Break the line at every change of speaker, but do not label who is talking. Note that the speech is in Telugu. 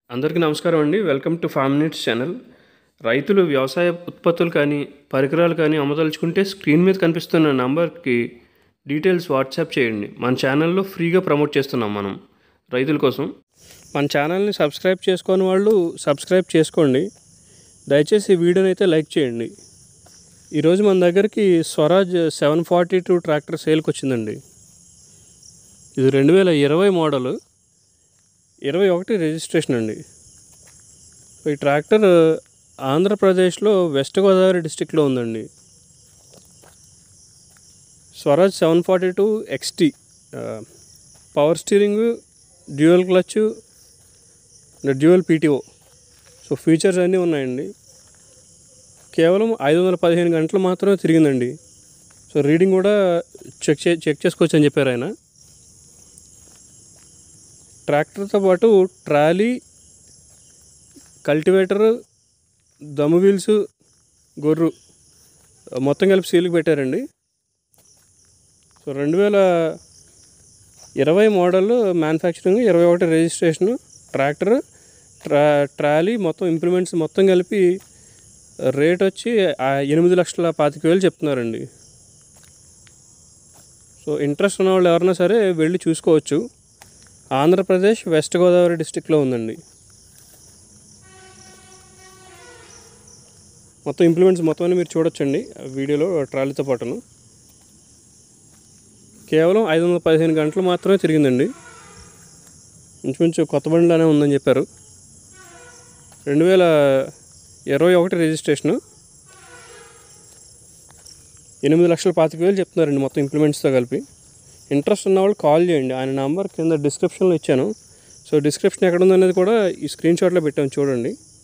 అందరికీ నమస్కారం అండి welcome to farm needs channel రైతులు వ్యవసాయ ఉత్పత్తులు కానీ పరికరాలు కానీ అమ్మదలుచుకుంటే స్క్రీన్ మీద కనిపిస్తున్న నంబర్కి డీటెయిల్స్ వాట్సాప్ చేయండి మన ఛానల్లో ఫ్రీగా ప్రమోట్ చేస్తున్నాం మనం రైతుల కోసం మన ఛానల్ని సబ్స్క్రైబ్ చేసుకొని వాళ్ళు సబ్స్క్రైబ్ చేసుకోండి దయచేసి ఈ వీడియోని అయితే లైక్ చేయండి ఈరోజు మన దగ్గరికి Swaraj seven forty two tractor సేల్కి వచ్చిందండి ఇది రెండు వేల ఇరవై మోడల్ ఇరవై ఒకటి రిజిస్ట్రేషన్ అండి ఈ ట్రాక్టర్ ఆంధ్రప్రదేశ్లో వెస్ట్ గోదావరి డిస్టిక్లో ఉందండి Swaraj seven forty two XT power steering dual clutch dual PTO so features అన్నీ ఉన్నాయండి కేవలం ఐదు వందల పదిహేను గంటలు మాత్రమే తిరిగిందండి సో రీడింగ్ కూడా చెక్ చే చెక్ చేసుకోవచ్చు అని చెప్పారు ఆయన ట్రాక్టర్తో పాటు ట్రాలీ కల్టివేటర్ దమ్ము వీల్స్ గొర్రు మొత్తం కలిపి సీల్కి పెట్టారండి సో రెండు వేల ఇరవై మోడల్ మ్యానుఫ్యాక్చరింగ్ ఇరవై ఒకటి రిజిస్ట్రేషన్ ట్రాక్టర్ ట్రా ట్రాలీ మొత్తం ఇంప్లిమెంట్స్ మొత్తం కలిపి రేట్ వచ్చి ఆ ఎనిమిది లక్షల పాతిక వేలు చెప్తున్నారండి సో ఇంట్రెస్ట్ ఉన్న వాళ్ళు ఎవరైనా సరే వెళ్ళి చూసుకోవచ్చు ఆంధ్రప్రదేశ్ వెస్ట్ గోదావరి డిస్టిక్లో ఉందండి మొత్తం ఇంప్లిమెంట్స్ మొత్తం అన్ని మీరు చూడొచ్చండి ఆ వీడియోలో ట్రాలీతో పాటును కేవలం ఐదు వందల పదిహేను గంటలు మాత్రమే తిరిగిందండి ఇంచుమించు కొత్త బండిలానే ఉందని చెప్పారు రెండు వేల ఇరవై ఒకటి రిజిస్ట్రేషను ఎనిమిది లక్షల పాతిక వేలు చెప్తున్నారండి మొత్తం ఇంప్లిమెంట్స్తో కలిపి ఇంట్రెస్ట్ ఉన్న వాళ్ళు కాల్ చేయండి ఆయన నంబర్ కింద డిస్క్రిప్షన్లో ఇచ్చాను సో డిస్క్రిప్షన్ ఎక్కడ ఉందనేది కూడా ఈ స్క్రీన్ షాట్లో పెట్టాను చూడండి